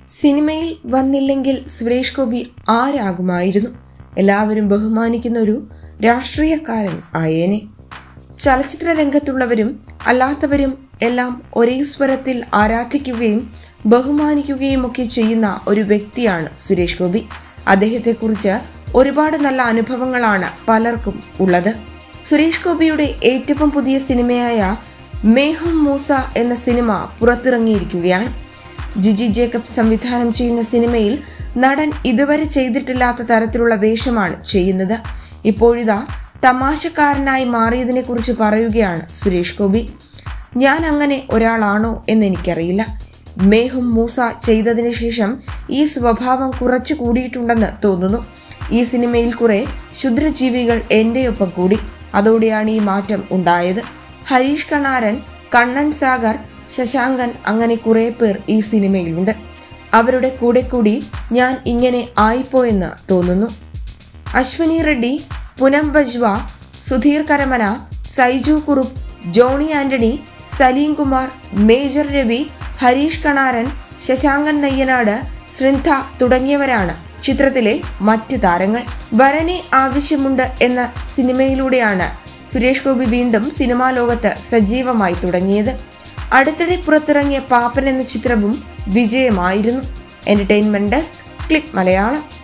സിനിമയിൽ വന്നില്ലെങ്കിൽ സുരേഷ് ഗോപി ആരാകുമായിരുന്നു എല്ലാവരും ബഹുമാനിക്കുന്ന ഒരു രാഷ്ട്രീയക്കാരൻ ആയേനെ ചലച്ചിത്ര രംഗത്തുള്ളവരും അല്ലാത്തവരും എല്ലാം ഒരേ സ്വരത്തിൽ ആരാധിക്കുകയും ബഹുമാനിക്കുകയും ഒക്കെ ചെയ്യുന്ന ഒരു വ്യക്തിയാണ് സുരേഷ് ഗോപി അദ്ദേഹത്തെക്കുറിച്ച് ഒരുപാട് നല്ല അനുഭവങ്ങളാണ് പലർക്കും ഉള്ളത് സുരേഷ് ഗോപിയുടെ ഏറ്റവും പുതിയ സിനിമയായ മേഹം മൂസ എന്ന സിനിമ പുറത്തിറങ്ങിയിരിക്കുകയാണ് ജിജി ജേക്കബ് സംവിധാനം ചെയ്യുന്ന സിനിമയിൽ നടൻ ഇതുവരെ ചെയ്തിട്ടില്ലാത്ത തരത്തിലുള്ള വേഷമാണ് ചെയ്യുന്നത് ഇപ്പോഴിതാ തമാശക്കാരനായി മാറിയതിനെക്കുറിച്ച് പറയുകയാണ് സുരേഷ് ഗോപി ഞാൻ അങ്ങനെ ഒരാളാണോ എന്ന് എനിക്കറിയില്ല മേഹും മൂസ ചെയ്തതിന് ശേഷം ഈ സ്വഭാവം കുറച്ചു കൂടിയിട്ടുണ്ടെന്ന് തോന്നുന്നു ഈ സിനിമയിൽ കുറെ ക്ഷുദ്രജീവികൾ എന്റെയൊപ്പം കൂടി അതോടെയാണ് ഈ മാറ്റം ഉണ്ടായത് ഹരീഷ് കണാരൻ കണ്ണൻ സാഗർ ശശാങ്കൻ അങ്ങനെ കുറെ പേർ ഈ സിനിമയിലുണ്ട് അവരുടെ കൂടെ കൂടി ഞാൻ ഇങ്ങനെ ആയിപ്പോയെന്ന് തോന്നുന്നു അശ്വനി റെഡ്ഡി പുനം ബജ്വ സുധീർ കരമന സൈജു കുറുപ്പ് ജോണി ആന്റണി സലീം കുമാർ മേജർ രവി ഹരീഷ് കണാരൻ ശശാങ്കൻ നയ്യനാട് ശ്രദ്ധ തുടങ്ങിയവരാണ് ചിത്രത്തിലെ മറ്റ് താരങ്ങൾ വരനെ ആവശ്യമുണ്ട് എന്ന സിനിമയിലൂടെയാണ് സുരേഷ് ഗോപി വീണ്ടും സിനിമാ ലോകത്ത് സജീവമായി തുടങ്ങിയത് അടുത്തിടെ പുറത്തിറങ്ങിയ പാപ്പൻ എന്ന ചിത്രവും വിജയമായിരുന്നു എന്റർടൈൻമെന്റ് ഡെസ്ക് ക്ലിക്ക് മലയാളം